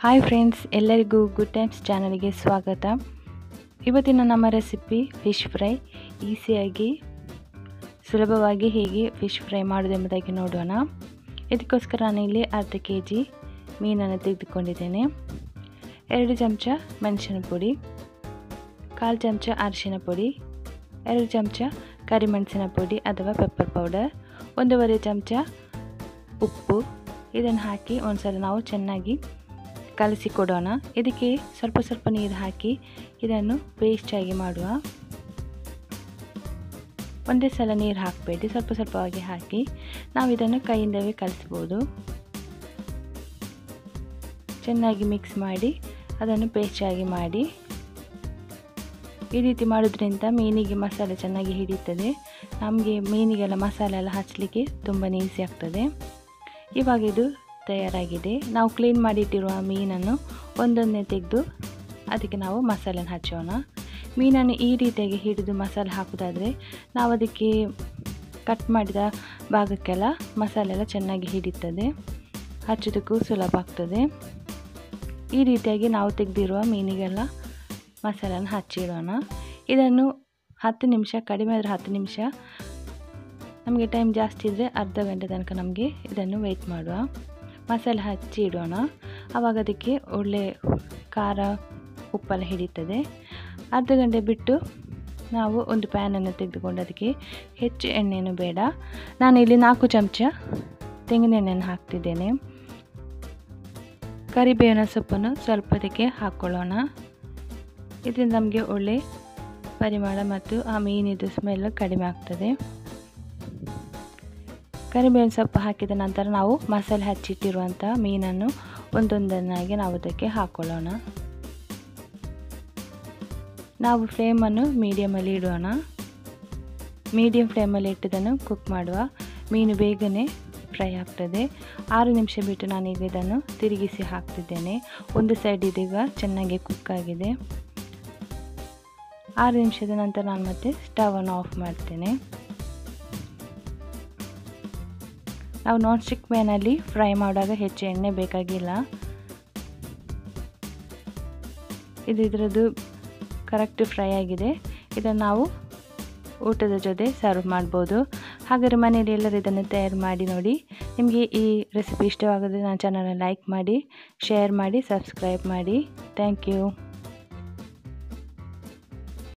hi friends ಎಲ್ಲರಿಗೂ good times ಚಾನಲ್ಗೆ ಸ್ವಾಗತ ಇವತ್ತಿನ ನಮ್ಮ ರೆಸಿಪಿ ಫಿಶ್ ಫ್ರೈ ಈಸಿಯಾಗಿ ಸುಲಭವಾಗಿ ಹೇಗೆ ಫಿಶ್ ಫ್ರೈ ಮಾಡೋದೆಂಬುದಾಗಿ ನೋಡೋಣ ಇದಕ್ಕೋಸ್ಕರ ನಾನಿಲ್ಲಿ ಅರ್ಧ ಕೆ ಜಿ ಮೀನನ್ನು ತೆಗೆದುಕೊಂಡಿದ್ದೇನೆ ಎರಡು ಚಮಚ ಮೆಣಸಿನ ಪುಡಿ ಕಾಲು ಚಮಚ ಅರಿಶಿನ ಪುಡಿ ಎರಡು ಚಮಚ ಕರಿಮೆಣಸಿನ ಪುಡಿ ಅಥವಾ ಪೆಪ್ಪರ್ ಪೌಡರ್ ಒಂದೂವರೆ ಚಮಚ ಉಪ್ಪು ಇದನ್ನು ಹಾಕಿ ಒಂದ್ಸಲ ನಾವು ಚೆನ್ನಾಗಿ ಕಲಸಿ ಕೊಡೋಣ ಇದಕ್ಕೆ ಸ್ವಲ್ಪ ಸ್ವಲ್ಪ ನೀರು ಹಾಕಿ ಇದನ್ನು ಪೇಸ್ಟಾಗಿ ಮಾಡುವ ಒಂದೇ ಸಲ ನೀರು ಹಾಕಬೇಡಿ ಸ್ವಲ್ಪ ಸ್ವಲ್ಪವಾಗಿ ಹಾಕಿ ನಾವು ಇದನ್ನು ಕೈಯಿಂದವೇ ಕಲಿಸ್ಬೋದು ಚೆನ್ನಾಗಿ ಮಿಕ್ಸ್ ಮಾಡಿ ಅದನ್ನು ಪೇಸ್ಟಾಗಿ ಮಾಡಿ ಈ ರೀತಿ ಮಾಡೋದ್ರಿಂದ ಮೀನಿಗೆ ಮಸಾಲೆ ಚೆನ್ನಾಗಿ ಹಿಡಿತದೆ ನಮಗೆ ಮೀನಿಗೆಲ್ಲ ಮಸಾಲೆ ಎಲ್ಲ ಹಚ್ಚಲಿಕ್ಕೆ ತುಂಬಾ ಈಸಿ ಆಗ್ತದೆ ಇವಾಗ ಇದು ತಯಾರಾಗಿದೆ ನಾವು ಕ್ಲೀನ್ ಮಾಡಿಟ್ಟಿರುವ ಮೀನನ್ನು ಒಂದೊಂದೇ ತೆಗೆದು ಅದಕ್ಕೆ ನಾವು ಮಸಾಲೆನ ಹಚ್ಚೋಣ ಮೀನನ್ನು ಈ ರೀತಿಯಾಗಿ ಹಿಡಿದು ಮಸಾಲೆ ಹಾಕೋದಾದರೆ ನಾವು ಅದಕ್ಕೆ ಕಟ್ ಮಾಡಿದ ಭಾಗಕ್ಕೆಲ್ಲ ಮಸಾಲೆ ಎಲ್ಲ ಚೆನ್ನಾಗಿ ಹಿಡಿತದೆ ಹಚ್ಚೋದಕ್ಕೂ ಸುಲಭ ಆಗ್ತದೆ ಈ ರೀತಿಯಾಗಿ ನಾವು ತೆಗೆದಿರುವ ಮೀನಿಗೆಲ್ಲ ಮಸಾಲೆನ ಹಚ್ಚಿಡೋಣ ಇದನ್ನು ಹತ್ತು ನಿಮಿಷ ಕಡಿಮೆ ಆದರೆ ಹತ್ತು ನಿಮಿಷ ನಮಗೆ ಟೈಮ್ ಜಾಸ್ತಿ ಇದ್ದರೆ ಅರ್ಧ ಗಂಟೆ ತನಕ ನಮಗೆ ಇದನ್ನು ವೆಯ್ಟ್ ಮಾಡುವ ಮಸಾಲೆ ಹಚ್ಚಿ ಇಡೋಣ ಆವಾಗ ಅದಕ್ಕೆ ಒಳ್ಳೆ ಖಾರ ಉಪ್ಪೆಲ್ಲ ಹಿಡಿತದೆ ಅರ್ಧ ಗಂಟೆ ಬಿಟ್ಟು ನಾವು ಒಂದು ಪ್ಯಾನನ್ನು ತೆಗೆದುಕೊಂಡು ಅದಕ್ಕೆ ಹೆಚ್ಚು ಎಣ್ಣೆಯನ್ನು ಬೇಡ ನಾನಿಲ್ಲಿ ನಾಲ್ಕು ಚಮಚ ತೆಂಗಿನ ಎಣ್ಣೆಯನ್ನು ಹಾಕ್ತಿದ್ದೇನೆ ಕರಿಬೇವಿನ ಸೊಪ್ಪನ್ನು ಸ್ವಲ್ಪ ಅದಕ್ಕೆ ಹಾಕ್ಕೊಳ್ಳೋಣ ಇದರಿಂದ ನಮಗೆ ಒಳ್ಳೆ ಪರಿಮಳ ಮತ್ತು ಆ ಮೀನಿದು ಸ್ಮೆಲ್ ಕಡಿಮೆ ಆಗ್ತದೆ ಕರಿಬೇವಿನ ಸೊಪ್ಪು ಹಾಕಿದ ನಂತರ ನಾವು ಮಸಾಲೆ ಹಚ್ಚಿಟ್ಟಿರುವಂಥ ಮೀನನ್ನು ಒಂದೊಂದನ್ನಾಗಿ ನಾವು ಅದಕ್ಕೆ ಹಾಕ್ಕೊಳ್ಳೋಣ ನಾವು ಫ್ಲೇಮನ್ನು ಮೀಡಿಯಮಲ್ಲಿ ಇಡೋಣ ಮೀಡಿಯಮ್ ಫ್ಲೇಮಲ್ಲಿ ಇಟ್ಟಿದ್ದನ್ನು ಕುಕ್ ಮಾಡುವ ಮೀನು ಬೇಗನೆ ಫ್ರೈ ಆಗ್ತದೆ ಆರು ನಿಮಿಷ ಬಿಟ್ಟು ನಾನೀಗ ಇದನ್ನು ತಿರುಗಿಸಿ ಹಾಕ್ತಿದ್ದೇನೆ ಒಂದು ಸೈಡ್ ಇದೀಗ ಚೆನ್ನಾಗಿ ಕುಕ್ ಆಗಿದೆ ಆರು ನಿಮಿಷದ ನಂತರ ನಾನು ಮತ್ತೆ ಸ್ಟವನ್ನು ಆಫ್ ಮಾಡ್ತೇನೆ ನಾವು ನಾನ್ ಸ್ಟಿಕ್ ಪ್ಯಾನಲ್ಲಿ ಫ್ರೈ ಮಾಡುವಾಗ ಹೆಚ್ಚು ಎಣ್ಣೆ ಬೇಕಾಗಿಲ್ಲ ಇದು ಇದರದ್ದು ಕರೆಕ್ಟ್ ಫ್ರೈ ಆಗಿದೆ ಇದನ್ನು ನಾವು ಊಟದ ಜೊತೆ ಸರ್ವ್ ಮಾಡ್ಬೋದು ಹಾಗಾದರೆ ಮನೆಯಲ್ಲಿ ಎಲ್ಲರೂ ಇದನ್ನು ತಯಾರು ಮಾಡಿ ನೋಡಿ ನಿಮಗೆ ಈ ರೆಸಿಪಿ ಇಷ್ಟವಾದರೆ ನನ್ನ ಚಾನಲ್ನ ಲೈಕ್ ಮಾಡಿ ಶೇರ್ ಮಾಡಿ ಸಬ್ಸ್ಕ್ರೈಬ್ ಮಾಡಿ ಥ್ಯಾಂಕ್ ಯು